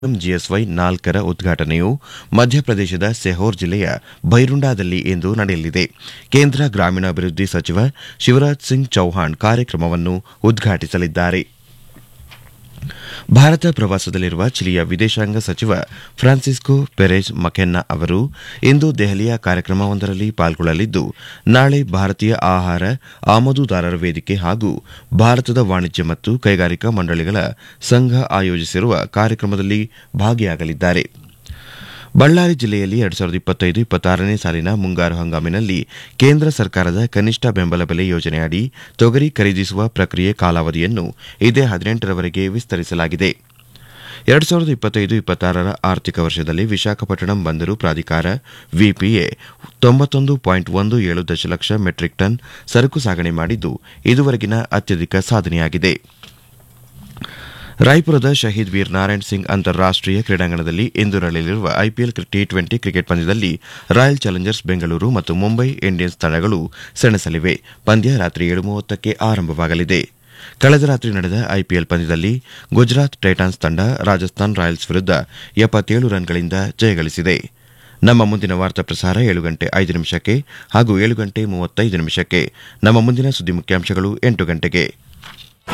GSY ನಾಲ್ಕರ ಉದ್ಘಾಟನೆಯು ಮಧ್ಯಪ್ರದೇಶದ ಸೆಹೋರ್ ಜಿಲ್ಲೆಯ ಭೈರುಂಡಾದಲ್ಲಿ ಇಂದು ನಡೆಯಲಿದೆ ಕೇಂದ್ರ ಗ್ರಾಮೀಣಾಭಿವೃದ್ಧಿ ಸಚಿವ ಶಿವರಾಜ್ ಸಿಂಗ್ ಚೌಹಾಣ್ ಕಾರ್ಯಕ್ರಮವನ್ನು ಉದ್ಘಾಟಿಸಲಿದ್ದಾರೆ ಭಾರತ ಪ್ರವಾಸದಲ್ಲಿರುವ ಚಿಲಿಯ ವಿದೇಶಾಂಗ ಸಚಿವ ಫ್ರಾನ್ಸಿಸ್ಕೋ ಪೆರೆಜ್ ಮಕೆನ್ನಾ ಅವರು ಇಂದು ದೆಹಲಿಯ ಕಾರ್ಯಕ್ರಮವೊಂದರಲ್ಲಿ ಪಾಲ್ಗೊಳ್ಳಲಿದ್ದು ನಾಳೆ ಭಾರತೀಯ ಆಹಾರ ಆಮದುದಾರರ ವೇದಿಕೆ ಹಾಗೂ ಭಾರತದ ವಾಣಿಜ್ಯ ಮತ್ತು ಕೈಗಾರಿಕಾ ಮಂಡಳಿಗಳ ಸಂಘ ಆಯೋಜಿಸಿರುವ ಕಾರ್ಯಕ್ರಮದಲ್ಲಿ ಭಾಗಿಯಾಗಲಿದ್ದಾರೆ ಬಳ್ಳಾರಿ ಜಿಲ್ಲೆಯಲ್ಲಿ ಎರಡ್ ಸಾವಿರದ ಇಪ್ಪತ್ತೈದು ಇಪ್ಪತ್ತಾರನೇ ಸಾಲಿನ ಮುಂಗಾರು ಹಂಗಾಮಿನಲ್ಲಿ ಕೇಂದ್ರ ಸರ್ಕಾರದ ಕನಿಷ್ಠ ಬೆಂಬಲ ಬೆಲೆ ಯೋಜನೆಯಡಿ ತೊಗರಿ ಖರೀದಿಸುವ ಪ್ರಕ್ರಿಯೆ ಕಾಲಾವಧಿಯನ್ನು ಇದೇ ಹದಿನೆಂಟರವರೆಗೆ ವಿಸ್ತರಿಸಲಾಗಿದೆ ಎರಡ್ ಸಾವಿರದ ಇಪ್ಪತ್ತೈದು ಇಪ್ಪತ್ತಾರರ ಆರ್ಥಿಕ ವರ್ಷದಲ್ಲಿ ವಿಶಾಖಪಟ್ಟಣಂ ಬಂದರು ಪ್ರಾಧಿಕಾರ ವಿಪಿಎ ತೊಂಬತ್ತೊಂದು ಪಾಯಿಂಟ್ ಒಂದು ಏಳು ದಶಲಕ್ಷ ಮೆಟ್ರಿಕ್ ಟನ್ ಸರಕು ಸಾಗಣೆ ಮಾಡಿದ್ದು ಇದುವರೆಗಿನ ಅತ್ಯಧಿಕ ಸಾಧನೆಯಾಗಿದೆ ರಾಯ್ಪುರದ ಶಹೀದ್ ವೀರ್ ನಾರಾಯಣ್ ಸಿಂಗ್ ಅಂತಾರಾಷ್ಟೀಯ ಕ್ರೀಡಾಂಗಣದಲ್ಲಿ ಇಂದು ನಡೆಯಲಿರುವ ಐಪಿಎಲ್ ಟಿ ಟ್ವೆಂಟಿ ಕ್ರಿಕೆಟ್ ಪಂದ್ಯದಲ್ಲಿ ರಾಯಲ್ ಚಾಲೆಂಜರ್ಸ್ ಬೆಂಗಳೂರು ಮತ್ತು ಮುಂಬೈ ಇಂಡಿಯನ್ಸ್ ತಂಡಗಳು ಸೆಣಸಲಿವೆ ಪಂದ್ಯ ರಾತ್ರಿ ಏಳು ಮೂವತ್ತಕ್ಕೆ ಆರಂಭವಾಗಲಿದೆ ಕಳೆದ ರಾತ್ರಿ ನಡೆದ ಐಪಿಎಲ್ ಪಂದ್ಯದಲ್ಲಿ ಗುಜರಾತ್ ಟೈಟಾನ್ಸ್ ತಂಡ ರಾಜಸ್ಥಾನ್ ರಾಯಲ್ಸ್ ವಿರುದ್ಧ ಎಪ್ಪತ್ತೇಳು ರನ್ಗಳಿಂದ ಜಯಗಳಿಸಿದೆ ನಮ್ಮ ಮುಂದಿನ ವಾರ್ತಾ ಪ್ರಸಾರ ಏಳು ಗಂಟೆ ಐದು ನಿಮಿಷಕ್ಕೆ ಹಾಗೂ ಏಳು ಗಂಟೆ ಮೂವತ್ತೈದು ನಿಮಿಷಕ್ಕೆ ನಮ್ಮ ಮುಂದಿನ ಸುದ್ದಿ ಮುಖ್ಯಾಂಶಗಳು ಎಂಟು ಗಂಟೆಗೆ